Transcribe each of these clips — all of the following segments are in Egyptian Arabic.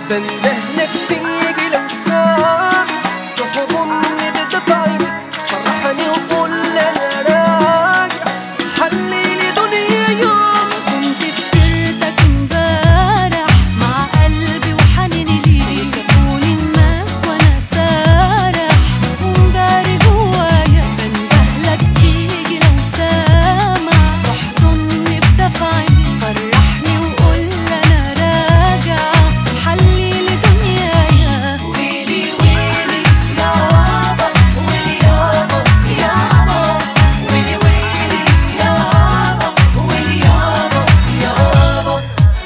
بندهلك تيجي لو سام تحضني بتطعمي فرحني وقول انا راجع حلي لي دنياي كنت في سيرتك امبارح مع قلبي وحنيني ليك شافوني الناس وانا سارح ومداري جوايا بندهلك تيجي لو سامع تحضني بدفعي فرحني وقول انا راجع حلي لي دنيايا ويلي ويلي يابا ويلي يابا يابا ويلي ويلي يابا ويلي يابا يابا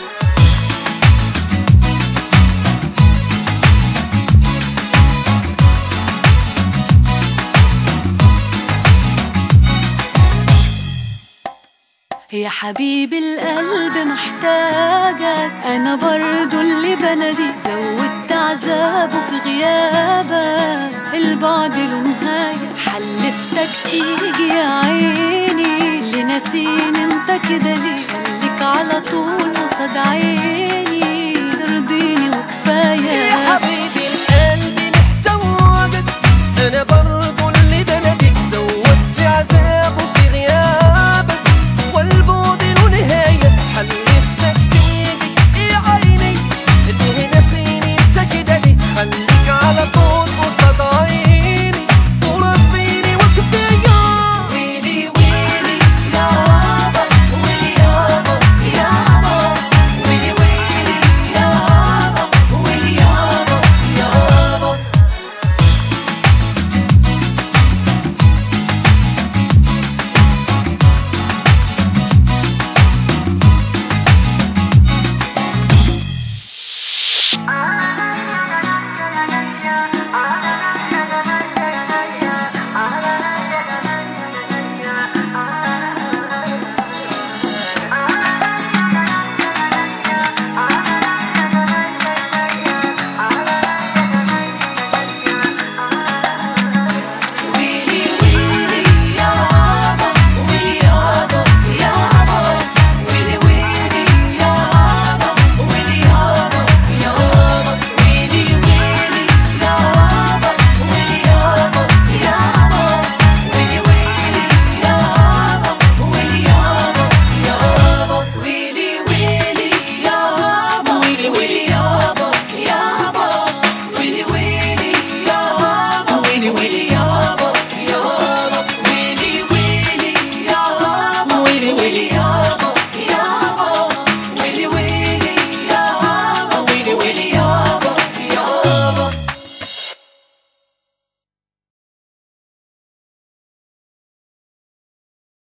يا حبيبي القلب محتاجك انا برضو اللي بنادي زودت عذابه في غيابك البعد له نهاية حلفتك تيجي يا عيني اللي ناسين انت كده ليه خليك على طول قصاد